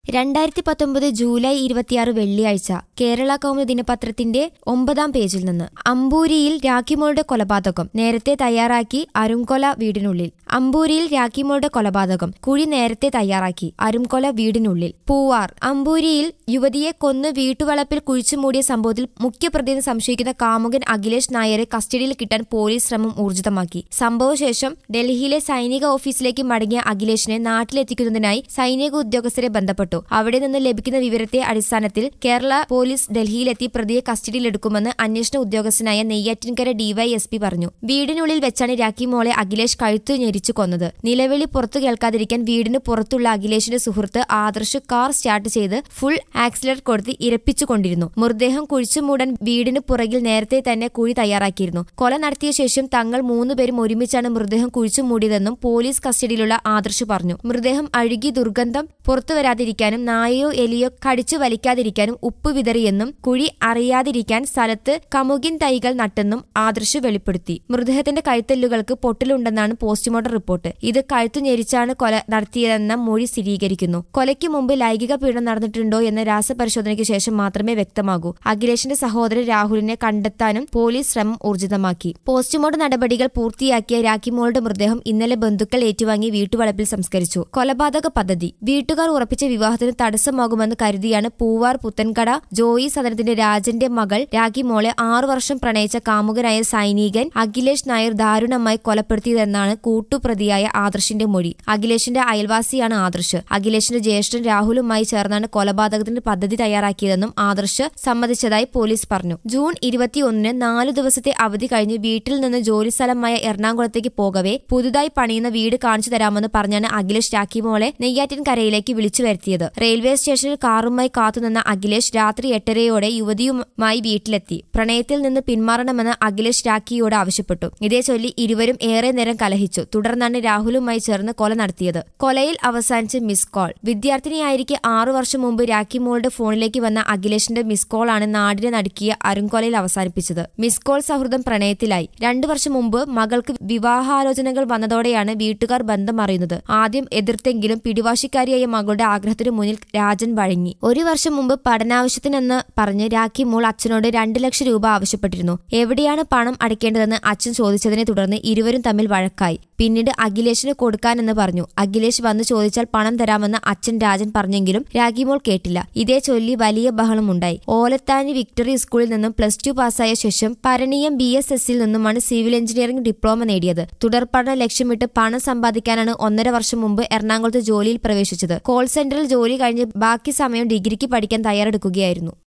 രണ്ടായിരത്തി പത്തൊമ്പത് ജൂലൈ ഇരുപത്തിയാറ് വെള്ളിയാഴ്ച കേരള കൗമുദി ദിനപത്രത്തിന്റെ ഒമ്പതാം പേജിൽ നിന്ന് അമ്പൂരിയിൽ രാഖിമോളുടെ കൊലപാതകം നേരത്തെ തയ്യാറാക്കി അരുംകൊല വീടിനുള്ളിൽ അമ്പൂരിയിൽ രാഖിമോളുടെ കൊലപാതകം കുഴി നേരത്തെ തയ്യാറാക്കി അരുംകൊല വീടിനുള്ളിൽ പൂവാർ അമ്പൂരിയിൽ യുവതിയെ കൊന്ന് വീട്ടുവളപ്പിൽ കുഴിച്ചുമൂടിയ സംഭവത്തിൽ മുഖ്യപ്രതിയെന്ന് സംശയിക്കുന്ന കാമുകൻ അഖിലേഷ് നായരെ കസ്റ്റഡിയിൽ കിട്ടാൻ പോലീസ് ശ്രമം ഊർജിതമാക്കി സംഭവശേഷം ഡൽഹിയിലെ സൈനിക ഓഫീസിലേക്ക് മടങ്ങിയ അഖിലേഷിനെ നാട്ടിലെത്തിക്കുന്നതിനായി സൈനിക ഉദ്യോഗസ്ഥരെ ബന്ധപ്പെട്ടു അവിടെ നിന്ന് ലഭിക്കുന്ന വിവരത്തെ അടിസ്ഥാനത്തിൽ കേരള പോലീസ് ഡൽഹിയിലെത്തി പ്രതിയെ കസ്റ്റഡിയിലെടുക്കുമെന്ന് അന്വേഷണ ഉദ്യോഗസ്ഥനായ നെയ്യാറ്റിൻകര ഡിവൈഎസ്പി പറഞ്ഞു വീടിനുള്ളിൽ വെച്ചാണ് രാഖി മോളെ അഖിലേഷ് കഴുത്തു ഞെരിച്ചു കൊന്നത് നിലവിളി പുറത്തു കേൾക്കാതിരിക്കാൻ വീടിന് പുറത്തുള്ള അഖിലേഷിന്റെ സുഹൃത്ത് ആദർശ് കാർ സ്റ്റാർട്ട് ചെയ്ത് ഫുൾ ആക്സിലേറ്റർ കൊടുത്ത് ഇരപ്പിച്ചുകൊണ്ടിരുന്നു മൃതദേഹം കുഴിച്ചുമൂടാൻ വീടിന് പുറകിൽ നേരത്തെ തന്നെ കുഴി തയ്യാറാക്കിയിരുന്നു കൊല നടത്തിയ ശേഷം തങ്ങൾ മൂന്നുപേരും ഒരുമിച്ചാണ് മൃതദേഹം കുഴിച്ചു മൂടിയതെന്നും പോലീസ് കസ്റ്റഡിയിലുള്ള ആദർശ് പറഞ്ഞു മൃതദേഹം അഴുകി ദുർഗന്ധം പുറത്തു വരാതിരിക്കാനും നായയോ എലിയോ കടിച്ചു വലിക്കാതിരിക്കാനും ഉപ്പ് വിതറിയെന്നും കുഴി അറിയാതിരിക്കാൻ സ്ഥലത്ത് കമുകിൻ തൈകൾ നട്ടെന്നും ആദർശ് വെളിപ്പെടുത്തി മൃതദേഹത്തിന്റെ കഴുത്തെല്ലുകൾക്ക് പൊട്ടലുണ്ടെന്നാണ് പോസ്റ്റ്മോർട്ടം റിപ്പോർട്ട് ഇത് കഴുത്തു ഞെരിച്ചാണ് കൊല നടത്തിയതെന്ന മൊഴി സ്ഥിരീകരിക്കുന്നു കൊലയ്ക്ക് മുമ്പ് ലൈംഗിക പീഡനം നടന്നിട്ടുണ്ടോ എന്ന രാസപരിശോധനയ്ക്ക് ശേഷം മാത്രമേ വ്യക്തമാകൂ അഖിലേഷിന്റെ സഹോദരൻ രാഹുലിനെ കണ്ടെത്താനും പോലീസ് ശ്രമം ഊർജിതമാക്കി പോസ്റ്റ്മോർട്ടം നടപടികൾ പൂർത്തിയാക്കിയ രാഖിമോളുടെ മൃതദേഹം ഇന്നലെ ബന്ധുക്കൾ ഏറ്റുവാങ്ങി വീട്ടുവളപ്പിൽ സംസ്കരിച്ചു കൊലപാതക പദ്ധതി വീട്ടുകാർ ഉറപ്പിച്ച വിവാഹത്തിന് തടസ്സമാകുമെന്ന് കരുതിയാണ് പൂവാർ പുത്തൻകട ജോയി സദനത്തിന്റെ രാജന്റെ മകൾ രാഖി മോളെ ആറു വർഷം പ്രണയിച്ച കാമുകനായ സൈനികൻ അഖിലേഷ് നായർ ദാരുണമായി കൊലപ്പെടുത്തിയതെന്നാണ് കൂട്ടുപ്രതിയായ ആദർശിന്റെ മൊഴി അഖിലേഷിന്റെ അയൽവാസിയാണ് ആദർശ് അഖിലേഷിന്റെ ജ്യേഷ്ഠൻ രാഹുലുമായി ചേർന്നാണ് കൊലപാതകത്തിന്റെ പദ്ധതി തയ്യാറാക്കിയതെന്നും ആദർശ് സമ്മതിച്ചതായി പോലീസ് പറഞ്ഞു ജൂൺ ഇരുപത്തിയൊന്നിന് നാലു ദിവസത്തെ അവധി കഴിഞ്ഞ് വീട്ടിൽ നിന്ന് ജോലിസ്ഥലമായ എറണാകുളത്തേക്ക് പോകവേ പുതുതായി പണിയുന്ന വീട് കാണിച്ചു തരാമെന്ന് പറഞ്ഞാണ് അഖിലേഷ് രാഖിമോളെ നെയ്യാറ്റിൻകരയിലേക്ക് വിളിച്ചു വരുത്തിയത് റെയിൽവേ സ്റ്റേഷനിൽ കാറുമായി കാത്തുനിന്ന അഖിലേഷ് രാത്രി എട്ടരയോടെ യുവതിയുമായി വീട്ടിലെത്തി പ്രണയത്തിൽ നിന്ന് പിന്മാറണമെന്ന് അഖിലേഷ് രാഖിയോട് ആവശ്യപ്പെട്ടു ഇതേ ചൊല്ലി ഇരുവരും ഏറെ നേരം കലഹിച്ചു തുടർന്നാണ് രാഹുലുമായി ചേർന്ന് കൊല നടത്തിയത് കൊലയിൽ അവസാനിച്ച് മിസ് കോൾ വിദ്യാർത്ഥിനിയായിരിക്കെ ആറു വർഷം മുമ്പ് രാഖിമോളുടെ ഫോണിലേക്ക് വന്ന അഖിലേഷിന്റെ മിസ് കോളാണ് നാടിനെ നടുക്കിയ അരുംകൊലയിൽ അവസാനിപ്പിച്ചത് മിസ് കോൾ സൗഹൃദം പ്രണയത്തിലായി രണ്ടു വർഷം മുമ്പ് മകൾക്ക് വിവാഹാലോചനകൾ വന്നതോടെയാണ് വീട്ടുകാർ ബന്ധം അറിയുന്നത് ആദ്യം എതിർത്തെങ്കിലും പിടിവാശിക്കാരിയായ മകളുടെ ആഗ്രഹത്തിനു മുന്നിൽ രാജൻ വഴങ്ങി ഒരു വർഷം മുമ്പ് പഠനാവശ്യത്തിനെന്ന് പറഞ്ഞ് രാഖി മോൾ അച്ഛനോട് രണ്ട് ലക്ഷം രൂപ ആവശ്യപ്പെട്ടിരുന്നു എവിടെയാണ് പണം അടയ്ക്കേണ്ടതെന്ന് അച്ഛൻ ചോദിച്ചതിനെ തുടർന്ന് ഇരുവരും തമ്മിൽ വഴക്കായി പിന്നീട് അഖിലേഷിന് കൊടുക്കാനെന്ന് പറഞ്ഞു അഖിലേഷ് വന്ന് ചോദിച്ചാൽ പണം തരാമെന്ന് അച്ഛൻ രാജൻ പറഞ്ഞെങ്കിലും രാഖിമോൾ കേട്ടില്ല ഇതേ ചൊല്ലി വലിയ ബഹളമുണ്ടായി ഓലത്താനി വിക്ടറി സ്കൂളിൽ നിന്നും പ്ലസ് ടു പാസ്സായ ശേഷം പരണിയം ബി എസ് എസിൽ നിന്നുമാണ് സിവിൽ എഞ്ചിനീയറിംഗ് ഡിപ്ലോമ നേടിയത് തുടർ പഠനം ലക്ഷ്യമിട്ട് പണം സമ്പാദിക്കാനാണ് ഒന്നര വർഷം മുമ്പ് എറണാകുളത്ത് ജോലിയിൽ പ്രവേശിച്ചത് കോൾ സെന്ററിൽ ജോലി കഴിഞ്ഞ് ബാക്കി സമയം ഡിഗ്രിക്ക് പഠിക്കാൻ തയ്യാറെടുക്കുകയായിരുന്നു